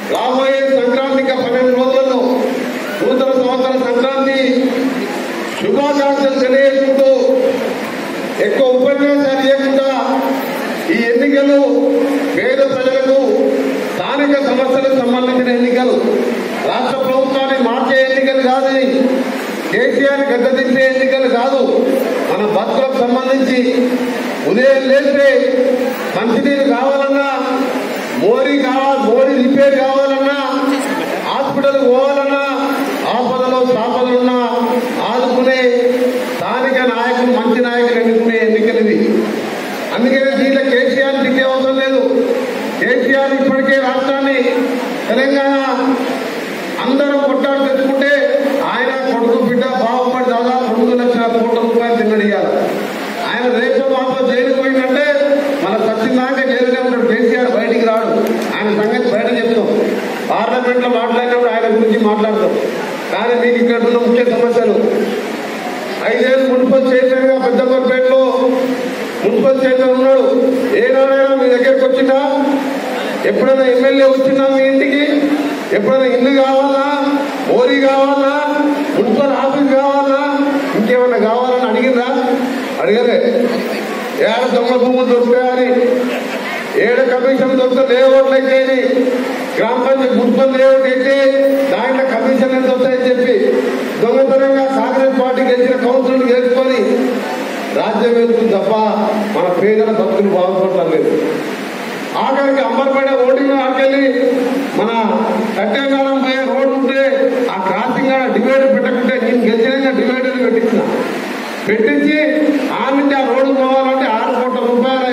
రాబోయే సంక్రాంతికి పన్నెండు రోజుల్లో నూతన సంవత్సర సంక్రాంతి శుభాకాంక్షలు తెలియజేసుకుంటూ ఎక్కువ ఉపన్యాసాలు ఇవ్వకుండా ఈ ఎన్నికలు పేద ప్రజలకు స్థానిక సమస్యలకు సంబంధించిన ఎన్నికలు రాష్ట్ర ప్రభుత్వాన్ని మార్చే ఎన్నికలు కాదని కేసీఆర్ గద్దెదించే ఎన్నికలు కాదు మన బతుకులకు సంబంధించి ఉదయం లేస్తే మంచినీరు కావాలన్నా మోరీ కావాలి మోరీ రిపేర్ కావాలన్నా హాస్పిటల్ పోవాలన్నా ఆపదలో సాపదలున్నా ఆదుకునే స్థానిక నాయకులు మంచి నాయకులు ఎన్నుకునే ఎన్నికలు ఇవి అందుకనే దీంట్లో కేసీఆర్ తిట్టే అవసరం లేదు కేసీఆర్ ఇప్పటికే రాష్ట్రాన్ని తెలంగాణ అందరం కొట్టాడు తెచ్చుకుంటే ఆయన కొడుకు బిడ్డ బాగుపడి దాదాపు రెండు లక్షల కోట్ల రూపాయలు తిన్నడియాలి ఆయన రేపు మాపో జైలు పోయిందంటే మన సత్యనాక జైలునే ఉంటాడు కేసీఆర్ బయటికి రాడు ఆయన సంగతి బయట చెప్తాం పార్లమెంట్ లో మాట్లాడినప్పుడు ఆయన గురించి మాట్లాడతాం కానీ మీకు ఇక్కడ ఉన్న ముఖ్య సమస్యలు ఐదేళ్ళు మున్సిపల్ చైర్మన్ గా పెద్దపల్లిపేటలో మున్సిపల్ చైర్మన్ ఉన్నాడు ఏనాడైనా మీ దగ్గరికి వచ్చిందా ఎప్పుడైనా ఎమ్మెల్యే వచ్చిందా మీ ఇంటికి ఎప్పుడైనా ఇల్లు కావాలా మోరీ కావాలా మున్సిపల్ ఆఫీస్ కావాలా ఇంకేమన్నా కావాలని అడిగిందా అడిగలే ఏడ దొంగ భూములు దొరుకుతాయని ఏడ కమిషన్ దొరికితే లేఅవుట్లు అయితే గ్రామ పంచాయతీ మున్సిపల్ లేఅవుట్ అయితే దాంట్లో కమిషన్ ఎంత వస్తాయని చెప్పి దొంగతనంగా కాంగ్రెస్ పార్టీ గెలిచిన కౌన్సిల్ గెలుచుకొని రాజ్యం వెళ్తుంది తప్ప మన పేదల భక్తులు బాగుపడటం లేదు ఆఖరికి అంబర్పేట ఓటింగ్ ఆకెళ్ళి మన కట్టెగానం పోయే రోడ్డు ఉంటే ఆ క్రాసింగ్ డివైడర్ పెట్టకుంటే నేను గెలిచిన డివైడర్ పెట్టించిన పెట్టించి ఆ నుంచి ఆ రోడ్డు పోవాలంటే ఆరు కోట్ల రూపాయల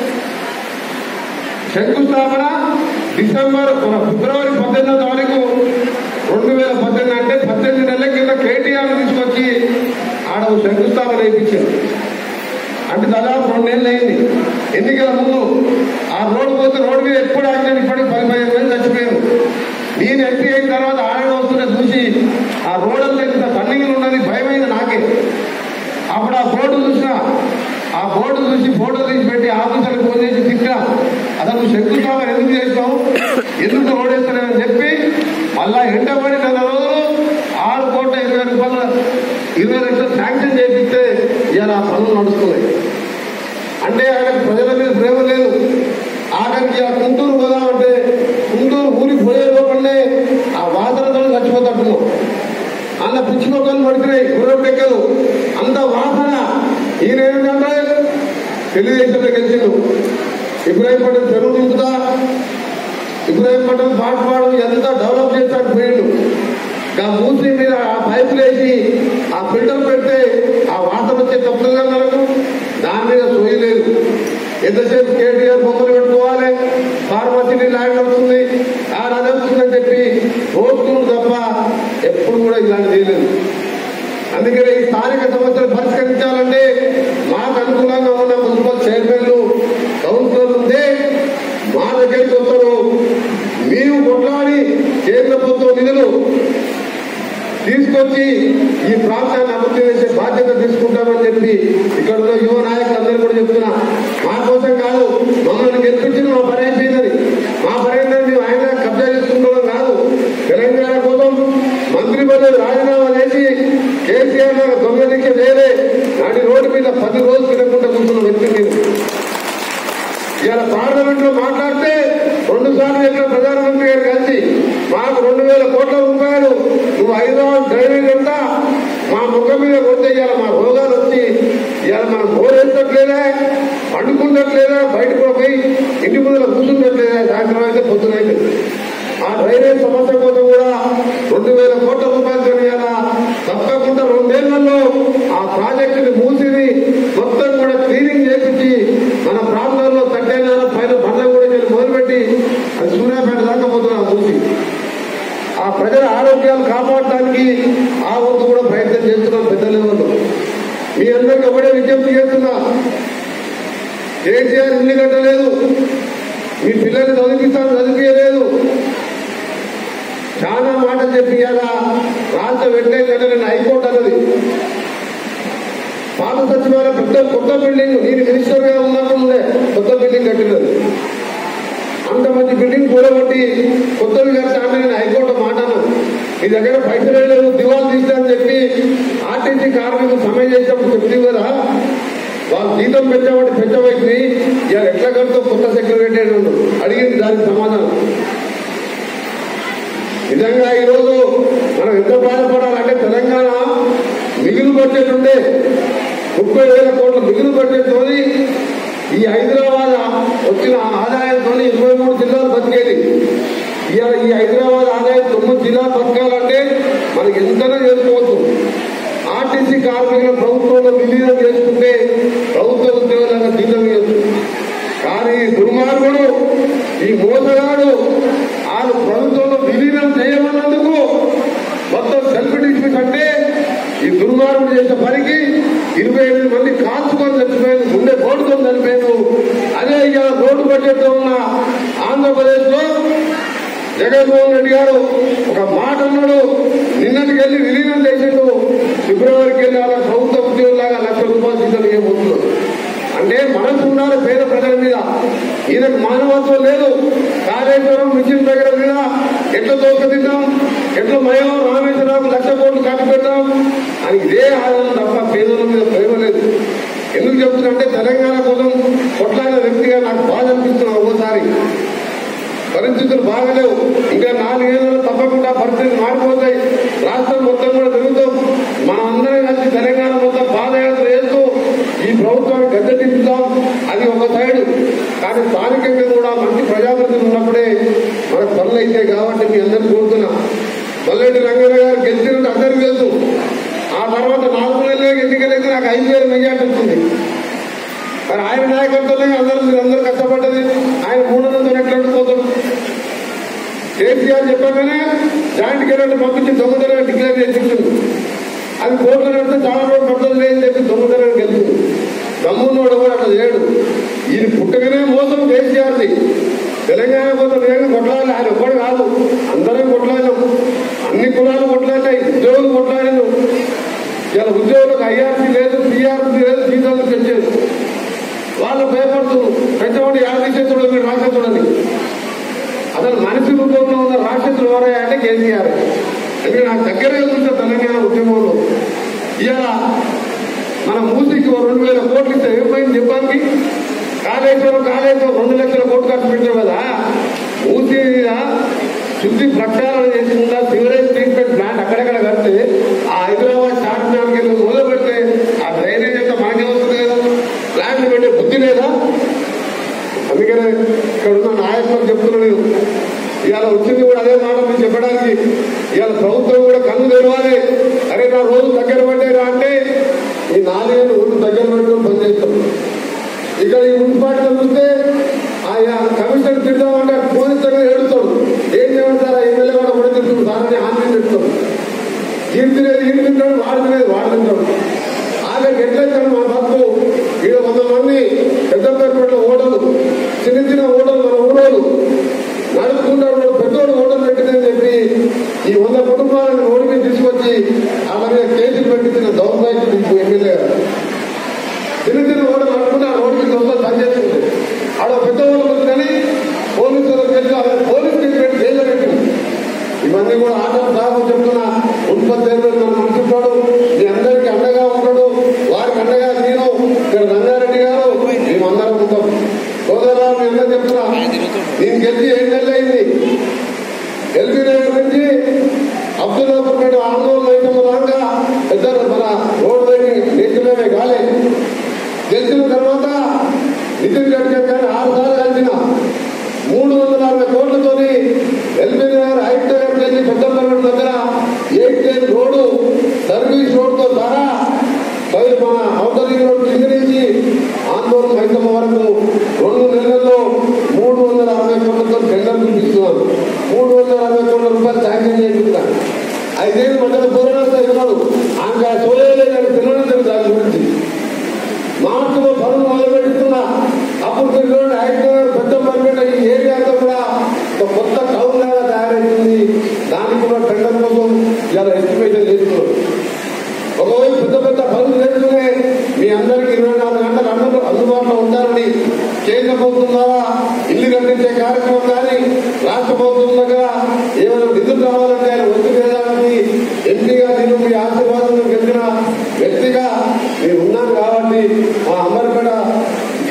శంకుస్థాపన డిసెంబర్ మన ఫిబ్రవరి పద్దెనిమిదో తారీఖు రెండు వేల పద్దెనిమిది అంటే పద్దెనిమిది నెలల కింద కేటీఆర్ తీసుకొచ్చి ఆడ ఓ శంకుస్థాపన వేయించారు అంటే దాదాపు రెండేళ్ళు అయింది ఎన్నికల ముందు ఆ రోడ్డు పోతే రోడ్డు మీద ఎప్పుడు ఆగినాను ఇప్పటికి పది పదిహేను వేలు చచ్చిపోయారు నేను ఎంపీ అయిన తర్వాత ఆయన వస్తున్న చూసి ఆ రోడ్డు ఇంత రన్నింగ్లు ఉన్నది భయమైంది నాకే అప్పుడు ఆ బోర్డు చూసిన ఆ బోర్డు చూసి ఫోటో తీసి పెట్టి ఆఫీసర్కి ఫోన్ చేసి తిట్టా అసలు నువ్వు శంకుస్థాపన ఎందుకు చేసావు ఎందుకు రోడ్ వేస్తలేదని చెప్పి మళ్ళా ఎండబడి నెల రోజులు ఆరు కోట్ల ఇరవై రూపాయలు ఇరవై లక్షలు శాంక్షన్ చేపిస్తే ఇవాళ ఆ పనులు నడుస్తున్నాయి అంటే ఆయనకు ప్రజల మీద ప్రేమ లేదు ఆఖరికి ఆ గుంటూరు పోదామంటే గుంటూరు ఊరికి పోయే లోపలనే ఆ వాసనతో చచ్చిపోతాడున్నాం అందులో పిచ్చి మొక్కలు పడుతున్నాయి గుర్రం లెక్కలు అంత వాసన ఈయన ఏంటంటే తెలుగుదేశంలో గెలిచిండు ఇబ్రాహీంపట్నం చెరువు నింపుతా ఇబ్రాహీంపట్నం పాటపాడు ఎంత డెవలప్ చేస్తాడు పోయిండు ఆ మూసి మీద ఆ పైపులు వేసి ఆ ఫిల్టర్ పెడితే ఆ వాసన వచ్చే తప్పులుగా మనకు దాని మీద సోయి లేదు ఎంతసేపు కేటీఆర్ బొమ్మలు పెట్టుకోవాలి ఫార్మసీ ల్యాండ్ వస్తుంది ఆ అది వస్తుందని చెప్పి దోస్తులు తప్ప ఎప్పుడు కూడా ఇలాంటి చేయలేదు అందుకని ఈ స్థానిక సమస్యలు పరిష్కరించాలంటే మాకు అనుకూలంగా ఉన్న మున్సిపల్ చైర్మన్లు కౌన్సిలర్లు ఉంటే మా దగ్గరికి వస్తారు మేము కొట్లాడి కేంద్ర ప్రభుత్వం నిధులు తీసుకొచ్చి ఈ ప్రాంతాన్ని అభివృద్ధి చేసే బాధ్యత తీసుకుంటామని చెప్పి ఇక్కడ ఉన్న యువ నాయకులందరూ కూడా చెప్తున్నా మా కోసం కాదు మమ్మల్ని గెలిపించిన మా పని అయిపోయిందని మా పని ఏంటంటే మేము ఆయన కబ్జా చేసుకుంటాం కాదు తెలంగాణ కోసం మంత్రి పదవి రాజీనామా చేసి కేసీఆర్ లాగా దొంగదించే వేరే నాటి రోడ్డు మీద పది రోజులు తినకుండా కూర్చున్న వ్యక్తి నేను ఇవాళ పార్లమెంట్ లో మాట్లాడితే రెండు సార్లు చెప్పిన ప్రధానమంత్రి గారు కలిసి మాకు రెండు వేల కోట్ల రూపాయలు నువ్వు హైదరాబాద్ డ్రైవింగ్ అంతా మా ముఖం మీద కొడితే ఇవాళ మా రోగాలు వచ్చి ఇవాళ మనం బోరేస్తట్లేదా పండుకున్నట్లేదా బయటకు పోయి ఇంటి ముందర కూర్చున్నట్లేదా సాయంత్రం అయితే పొద్దున అయితే ఆ డ్రైనేజ్ సమస్య కోసం కూడా రెండు వేల కోట్ల రూపాయలు కొనియాలా తప్పకుండా రెండేళ్లలో ఆ ప్రాజెక్టుని మూసిని మొత్తం కూడా క్లీనింగ్ చేపించి మన ప్రాంతంలో తట్టైన పైన బండ్ల కూడా నేను మొదలుపెట్టి అది సూర్యాపేట దాకా పోతున్నాం మూసి ఆ ప్రజల ఆరోగ్యాలు కాపాడటానికి ఆ వంతు కూడా ప్రయత్నం చేస్తున్నాం పెద్ద లెవెల్లో మీ అందరికి ఒకటే విజ్ఞప్తి చేస్తున్నా కేసీఆర్ ఇల్లు కట్టలేదు మీ పిల్లల్ని చదివిస్తాను చదివించలేదు చాలా మాటలు చెప్పి ఇలా రాష్ట్ర వెంటనే నేను హైకోర్టు అన్నది పాత సచివాలయం పెద్ద కొత్త బిల్డింగ్ నేను మినిస్టర్ గా ఉన్నప్పుడు ఉండే కొత్త బిల్డింగ్ కట్టినది అంత మంచి బిల్డింగ్ కూడబట్టి కొత్తవి దగ్గర పైసలు లేవు దివాలు తీస్తారని చెప్పి ఆర్టీసీ కార్మికులు సమ్మె చేసినప్పుడు చెప్పింది కదా వాళ్ళు జీతం పెంచబట్టి పెంచబట్టి ఇవాళ ఎట్లా కడుతూ కొత్త సెక్రటరీ అడిగింది దానికి సమాధానం నిజంగా ఈరోజు మనం ఎంత బాధపడాలంటే తెలంగాణ మిగులు బడ్జెట్ ఉండే ముప్పై వేల కోట్ల మిగులు బడ్జెట్ తోని ఈ హైదరాబాద్ వచ్చిన ఆదాయంతో ఇరవై మూడు జిల్లాలు బతికేది ఇవాళ ఈ హైదరాబాద్ ఆదాయం తొమ్మిది జిల్లాలు బతకాలంటే మనకి ఎంతైనా చేసుకోవచ్చు ఆర్టీసీ కార్మికులు ప్రభుత్వంలో విలీనం చేసుకుంటే ప్రభుత్వ ఉద్యోగులుగా జీతం ఇవ్వచ్చు కానీ ఈ దుర్మార్గుడు ఈ మోసగాడు వాళ్ళు ప్రభుత్వంలో విలీనం చేయమన్నందుకు మొత్తం సెల్ఫ్ డిస్మిస్ అంటే ఈ దుర్మార్గుడు చేసే పనికి ఇరవై ఎనిమిది మంది కాల్చుకొని చచ్చిపోయారు గుండె పోటుకొని చనిపోయారు అదే ఇక రోడ్డు బడ్జెట్ లో ఉన్న ఆంధ్రప్రదేశ్ లో జగన్మోహన్ రెడ్డి గారు ఒక మాట అన్నాడు నిన్నటికి వెళ్ళి విలీనం చేసిండు ఫిబ్రవరికి వెళ్ళి వాళ్ళ ప్రభుత్వ ఉద్యోగులాగా లక్ష రూపాయలు జీతం ఇవ్వబోతున్నాడు అంటే మనసు ఉన్నారు పేద ప్రజల మీద ఈయనకు మానవత్వం లేదు కాళేశ్వరం మిషన్ దగ్గర మీద ఎట్లా దోసుకతిద్దాం ఎట్లా మయం రామేశ్వరరావు లక్ష కోట్లు ఖర్చు పెట్టాం అని ఇదే ఆధారం తప్ప పేదల మీద ప్రేమ లేదు ఎందుకు చెప్తున్నా అంటే తెలంగాణ కోసం కొట్లాడిన వ్యక్తిగా నాకు బాధ అనిపిస్తున్నా ఒక్కోసారి పరిస్థితులు బాగలేవు ఇంకా నాలుగేళ్లలో తప్పకుండా పరిస్థితులు మారిపోతాయి రాష్ట్రం మొత్తం కూడా తిరుగుతాం మనం అందరం కలిసి తెలంగాణ మొత్తం పాదయాత్ర చేస్తూ ఈ ప్రభుత్వాన్ని గద్దె తిప్పుతాం అది ఒక సైడ్ కానీ స్థానికంగా కూడా మంచి ప్రజాప్రతినిధులు ఉన్నప్పుడే మనకు పనులు అయితే కాబట్టి మీ అందరినీ కోరుతున్నా మల్లెడ్డి రంగయ్య గారు గెలిచినట్టు అందరికీ తెలుసు ఆ తర్వాత నాలుగు నెలలే ఎన్నికలైతే నాకు ఐదు వేల మెజార్టీ వచ్చింది మరి ఆయన నాయకత్వంలో అందరూ మీరు అందరూ కష్టపడ్డది ఆయన మూడు వందల ఎట్లా పోతాడు కేసీఆర్ చెప్పగానే జాయింట్ క్యారెక్టర్ పంపించి దొంగతనం డిక్లేర్ చేసిండు అది కోర్టులో పెడితే చాలా రోజులు పడుతుంది లేదని చెప్పి దొంగతనం గెలుతుంది దమ్మున్నోడు కూడా అట్లా చేయడు ఇది పుట్టగానే మోసం కేసీఆర్ది తెలంగాణ కోసం నేను కొట్లాడాలి ఆయన ఒక్కడు కాదు అందరం కొట్లాడాం అన్ని కులాలు కొట్లాడినాయి ఉద్యోగులు కొట్లాడాను ఇలా ఉద్యోగులకు ఐఆర్సీ లేదు పీఆర్సీ లేదు జీతాలు పెంచారు వాళ్ళు భయపడుతూ పెద్దవాడు యాభై చేతుడు మీరు రాక్షసుడని అసలు మనిషి రూపంలో ఉన్న రాక్షసులు ఎవరయ్యా అంటే కేసీఆర్ ఎందుకంటే నాకు దగ్గర వెళ్తుంటే తెలంగాణ ఉద్యమంలో ఇవాళ మన మూసికి ఓ రెండు వేల కోట్లు ఇస్తే ఏమైంది చెప్పడానికి కాళేశ్వరం కాళేశ్వరం రెండు లక్షల కోట్లు ఖర్చు పెట్టారు కదా మూసి మీద శుద్ధి ప్రక్షాళన చేసుకుందా సివరేజ్ ట్రీట్మెంట్ ప్లాంట్ అక్కడెక్కడ కడితే ఆ హైదరాబాద్ షార్ట్ కింద మొదలు పెడితే ఆ డ్రైనేజ్ అంతా మనకే వస్తుంది కదా ప్లాంట్ పెట్టే బుద్ధి లేదా అందుకనే ఇక్కడ ఉన్న నాయకులు చెప్తున్నా నేను ఇవాళ వచ్చింది కూడా అదే మాట మీరు చెప్పడానికి ఇవాళ ప్రభుత్వం కూడా కన్ను తెరవాలి అరే నా రోజు దగ్గర పడ్డారా అంటే ఈ నాలుగేళ్ళు రోజు దగ్గర పెట్టుకుని పనిచేస్తాం ఇక్కడ ఈ మున్సిపాలిటీ చూస్తే ఆయా కమిషనర్ తిడదామంటే పోలీస్ దగ్గర ఏడుతాడు ఏం చేయమంటారా ఎమ్మెల్యే కూడా కూడా తింటాడు దానిని హామీ తింటాడు ఈయన తినేది ఈయన తింటాడు వాడు తినేది వాడు తింటాడు ఆఖరికి ఎట్లయితే మా బతుకు ఈడ వంద మంది పెద్ద పెద్ద ఓటలు చిన్న చిన్న ఓటలు మన ఊరోలు నడుపుకుంటాడు పెద్దోడు ఓటలు పెట్టిందని చెప్పి ఈ వంద కుటుంబాలను ఓడికి తీసుకొచ్చి వాళ్ళ మీద కేసులు పెట్టించిన దౌర్భాగ్యం ఎమ్మెల్యే గారు చిన్న చిన్న ఓటలు నడుపుకుంటే ఆ రోడ్డు మీద వస్తే పనిచేస్తుంది ఆడ పెద్ద ఓటలు కానీ పోలీసులకు తెలిసి పోలీసు పెట్టి జైల్లో పెట్టింది ఇవన్నీ కూడా ఆటలు సాగు చెప్తున్నా ఉత్పత్తి మన మనుషుంటాడు మీ అందరికీ అండగా ఉంటాడు వారికి అండగా నేను ఇక్కడ రంగారెడ్డి గారు మేమందరం ఉంటాం సోదరా మీ అందరూ చెప్తున్నా నేను గెలిచి ఏడు నెలలు అయింది ఎల్బీ నగర్ నుంచి అబ్దుల్లాపూర్ ఆందోళన అయితే దాకా ఇద్దరు మన రోడ్ వైపు నేర్చుకునే కాలే గెలిచిన తర్వాత నితిన్ గడ్కరీ గారు ఆరు సార్లు కలిసిన మూడు వందల అరవై కోట్లతోని ఎల్బీ నగర్ హైట్ నగర్ నుంచి పెద్దపల్లి దగ్గర ఎయిట్ లైన్ రోడ్డు సర్వీస్ రోడ్తో సహా బయలు మన అవతలి రోడ్ కింద నుంచి ఆందోళన మైతమ్మ వరకు రెండు నెలల్లో మూడు వందల అరవై కోట్లతో టెండర్ చూపిస్తున్నారు మూడు వందల అరవై కోట్ల రూపాయలు శాంక్షన్ చేస్తున్నారు ఐదేళ్ళు మధ్యలో పూర్ణాస్త ఇవ్వడు ఆమె చూడలేదు పిల్లలు దాని గురించి మార్చిలో పనులు మొదలు పెడుతున్నా అప్పుడు తిరిగి హైదరాబాద్ పెద్ద పనిపెట్ట ఈ ఏరియాతో కూడా ఒక కొత్త టౌన్ లాగా తయారైంది దానికి కూడా టెండర్ కోసం ఇలా ఎస్టిమేషన్ చేస్తున్నారు ఒకవైపు పెద్ద పెద్ద పనులు చేస్తూనే మీ అందరికీ ఇరవై నాలుగు గంటలు అందరూ అందుబాటులో ఉంటారని కేంద్ర ప్రభుత్వం ద్వారా ఇల్లు కట్టించే కార్యక్రమం కానీ రాష్ట్ర ప్రభుత్వం దగ్గర ఏమైనా నిధులు రావాలంటే ఆయన ఒత్తిడి చేయడానికి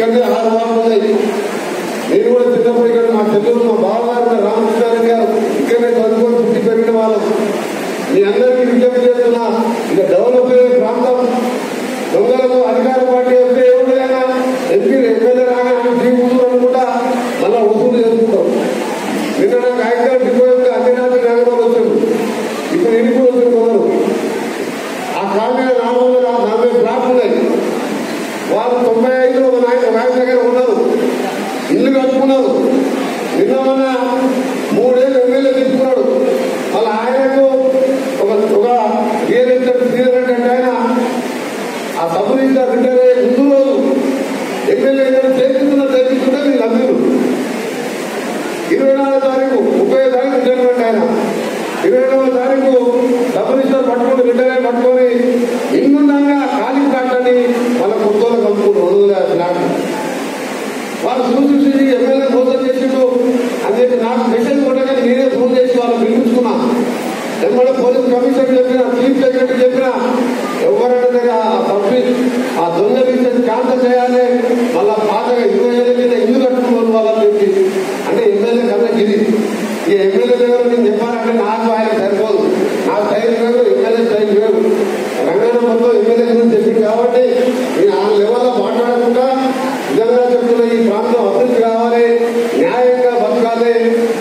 ఇక్కడనే ఆరు వారాలు ఉన్నాయి నేను కూడా చిన్నప్పుడు ఇక్కడ మా చెల్లెలు మా బావగారు మా రామకృష్ణారెడ్డి గారు ఇక్కడనే చదువుకొని పుట్టి పెరిగిన వాళ్ళం మీ అందరికీ విజ్ఞప్తి చేస్తున్నా ఇక డెవలప్ అయ్యే ప్రాంతం దొంగలకు అధికార పార్టీ వస్తే ఏముండదైనా ఎంపీ ఎమ్మెల్యే రాగానే టీ కూతురు కూడా మళ్ళా వసూలు చేసుకుంటాం నిన్న నాకు ఆయన డిపో యొక్క అన్ని నగరం వచ్చారు ఇప్పుడు ఇన్ని కూడా వచ్చారు కొందరు ఆ కాలనీలో నాలుగు వందల నలభై ప్లాట్లు ఉన్నాయి వాళ్ళు తొంభై ఐదులో ఒక నాయన ఒక ఆయన దగ్గర ఉన్నారు ఇల్లు కట్టుకున్నారు నిన్న మన మూడేళ్ళు ఎమ్మెల్యే తీసుకున్నాడు వాళ్ళ ఆయనకు ఒక ఒక రియల్ ఎస్టేట్ సీనియర్ అంటే ఆయన ఆ సబ్ రిజిస్టర్ రిటైర్ అయ్యే ముందు రోజు ఎమ్మెల్యే గారు చేస్తున్న తెప్పించుకుంటే మీరు అందరూ ఇరవై నాలుగో తారీఖు ముప్పై తారీఖు రిటైర్మెంట్ ఆయన ఇరవై రెండవ తారీఖు సబ్ రిజిస్టర్ పట్టుకొని రిటైర్ అయి పట్టుకొని ఇందుండగా ఖాళీ ప్లాట్ అని వాళ్ళ కొత్తలో కలుపుకున్నారు రెండు వందల యాభై ప్లాట్ వాళ్ళు చూసి చూసి ఎమ్మెల్యే మోసం చేసిండు అని చెప్పి నాకు మెసేజ్ కొట్టగా నేనే ఫోన్ చేసి వాళ్ళు పిలిపించుకున్నా ఎమ్మెల్యే పోలీస్ కమిషనర్ చెప్పిన చీఫ్ సెక్రటరీ చెప్పిన ఎవరైనా సరే ఆ పబ్లిక్ ఆ దొంగ విషయం క్యాన్సల్ చేయాలి మళ్ళా పాతగా ఇరవై ఏళ్ళ కింద ఇల్లు కట్టుకున్న వాళ్ళని చెప్పి అంటే ఎమ్మెల్యే కన్నా గిరి ఈ ఎమ్మెల్యే దగ్గర నేను చెప్పాలంటే నాకు ఆయన సరిపోదు నా స్టైల్ వేరు ఎమ్మెల్యే స్టైల్ వేరు రంగన్న మొత్తం ఎమ్మెల్యే గురించి చెప్పింది కాబట్టి నేను ఆ లెవెల్లో మాట్లాడకుండా నిజంగా చెప్తున్న ఈ ప్రాంతం అభివృద్ధి కావాలి న్యాయంగా బతకాలి